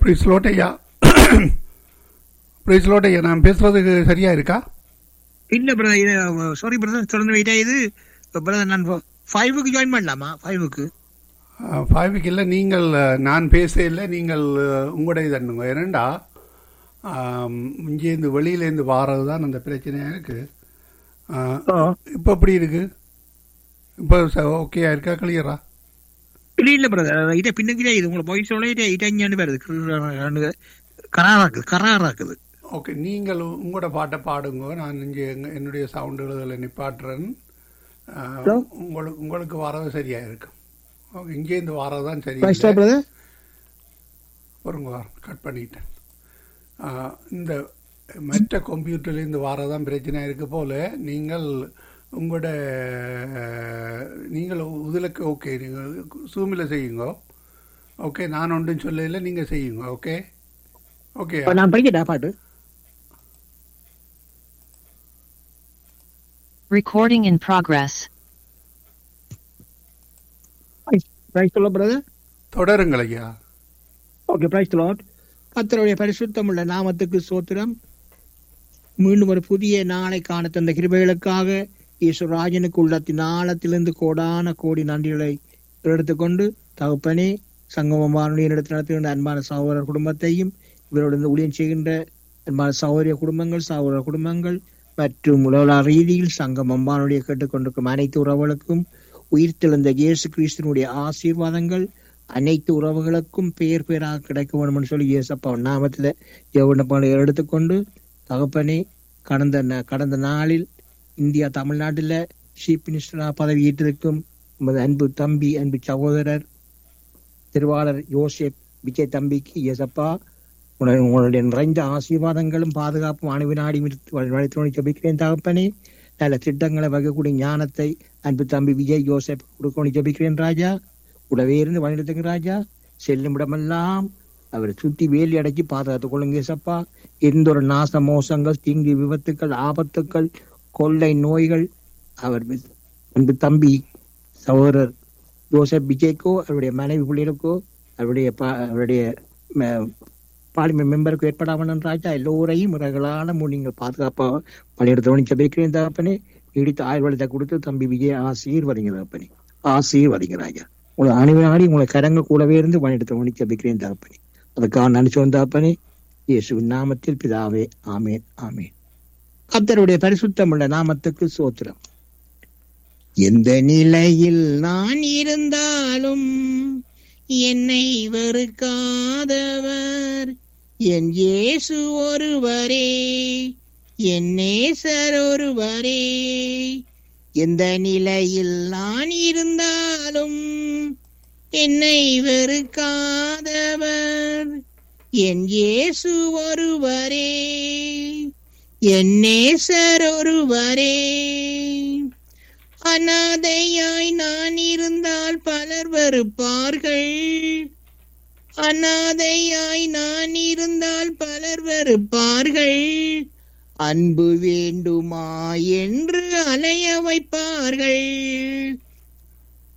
Price load ஐயா price load ஐயா நான் பேசுறதுக்கு சரியா இருக்கா இல்ல பிரதர் சாரி பிரதர் தொடர்ந்து வெயிட் ஆகுது பிரதர் நான் ஃபைவுக்கு ஜாயின் பண்ணலாமா ஃபைவுக்கு ஃபைவுக்கு இல்லை நீங்கள் அஹ், நான் பேசல நீங்கள் அஹ், உங்களுடைய தண்ணுங்க ஏனண்டா ஆம், இங்கேருந்து வெளியிலேருந்து வாரது தான் அந்த பிரச்சனையாக இருக்குது இப்போ எப்படி இருக்கு இப்போ ஓகேயா இருக்கா கிளியரா இல்ல இல்ல பிரதர் இதை பின்னக்கிட்டே இது உங்களை போய் சொல்ல இதை இட்டாஞ்சாண்டு வருது கராராக்குது கராராக்குது ஓகே நீங்கள் உங்களோட பாட்டை பாடுங்க நான் இங்கே எங்க- என்னுடைய சவுண்டுகளை நிப்பாட்டுறேன் அஹ், Hello? உங்களுக்கு உங்களுக்கு வரது சரியா இருக்கும் ஓகே இங்கேருந்து வரது தான் சரி Right, sir, brother? பொருங்க கட் பண்ணிட்டேன் ஆ, இந்த மற்ற கம்ப்யூட்டர்லேருந்து வரதான் பிரச்சனை இருக்கு போல நீங்கள் உங்களோட நீங்கள் இதில் ஓகே நீங்கள் சூமில் செய்யுங்க ஓகே நான் ஒன்றும் சொல்லல நீங்கள் செய்யுங்க ஓகே ஓகே இப்ப நான் படிக்கட்டா பாட்டு Recording in progress. பிரைஸ் சொல்ல பிரதர் தொடருங்கள் ஐயா ஓகே பிரைஸ் லாட் கத்தருடைய பரிசுத்தமுள்ள நாமத்துக்கு சோத்திரம் மீண்டும் ஒரு புதிய நாளை காண தந்த கிருபைகளுக்காக ஈஸ்வராஜனுக்கு உள்ளத்தின் ஆழத்திலிருந்து கோடான கோடி நன்றிகளை எடுத்துக்கொண்டு தகப்பனே சங்கமம் வானொலி நடத்தி நடத்துகின்ற அன்பான சகோதரர் குடும்பத்தையும் இவருடன் ஊழியம் செய்கின்ற அன்பான சகோதரிய குடும்பங்கள் சகோதர குடும்பங்கள் மற்றும் உலக ரீதியில் சங்கமம் வானொலியை கேட்டுக்கொண்டிருக்கும் அனைத்து உறவுகளுக்கும் உயிர்த்தெழுந்த இயேசு கிறிஸ்துவனுடைய ஆசீர்வாதங்கள் அனைத்து உறவுகளுக்கும் பெயர் பெயராக கிடைக்க வேணும்னு சொல்லி இயேசப்பா நாமத்தில் எவ்வளவு எடுத்துக்கொண்டு தகப்பனே கடந்த ந- கடந்த நாளில் இந்தியா தமிழ்நாட்டில் சீஃப் மினிஸ்டராக பதவியேற்றிருக்கும் நமது அன்பு தம்பி அன்பு சகோதரர் திருவாளர் யோசேப் விஜய் தம்பிக்கு இயேசப்பா உன- உங்களுடைய நிறைந்த ஆசீர்வாதங்களும் பாதுகாப்பும் அணுவினாடி வழித்துணை ஜபிக்கிறேன் தகப்பனே நல்ல திட்டங்களை வகைக்கூடிய ஞானத்தை அன்பு தம்பி விஜய் யோசேப் கொடுக்கணும் ஜபிக்கிறேன் ராஜா கூடவே இருந்து வழிநடத்துங்க ராஜா செல்லும் இடமெல்லாம் அவரை சுத்தி வேலி அடைச்சு பாதுகாத்துக் கொள்ளுங்க ஏசப்பா எந்த ஒரு நாச மோசங்கள் தீங்கு விபத்துக்கள் ஆபத்துக்கள் கொள்ளை நோய்கள் அவர் வி- அன்பு தம்பி சகோதரர் ஜோசப் விஜய்க்கோ அவருடைய மனைவி பிள்ளைகளுக்கோ அவருடைய பா- அவருடைய ம- பார்லிமெண்ட் மெம்பருக்கு ஏற்படாமல் ராஜா எல்லோரையும் முறைகளான நீங்கள் பாதுகாப்பாக பணியிடத்தவணி சபிக்கிறேன் தகப்பனே நீடித்த ஆயுர்வலத்தை கொடுத்து தம்பி விஜய் ஆசீர்வதிங்க தகப்பனே ஆசீர்வதிங்க ராஜா உங்களை அனைவராடி உங்களை கரங்கள் கூடவே இருந்து பணியிடத்தவணி சபிக்கிறேன் தகப்பனே அதுக்காக நினைச்சோம் தகப்பனே இயேசுவின் நாமத்தில் பிதாவே ஆமேன் ஆமேன் கர்த்தருடைய பரிசுத்தமுள்ள நாமத்துக்கு சோத்திரம் எந்த நிலையில் நான் இருந்தாலும் என்னை வெறுக்காதவர் என் இயேசு ஒருவரே என் நேசர் ஒருவரே எந்த நிலையில் நான் இருந்தாலும் என்னை வெறுக்காதவர் என் இயேசு ஒருவரே என் நேசர் ஒருவரே அனாதையாய் நான் இருந்தால் பலர் வெறுப்பார்கள் அனாதையாய் நான் இருந்தால் பலர் வெறுப்பார்கள் அன்பு வேண்டுமா என்று அலைய வைப்பார்கள்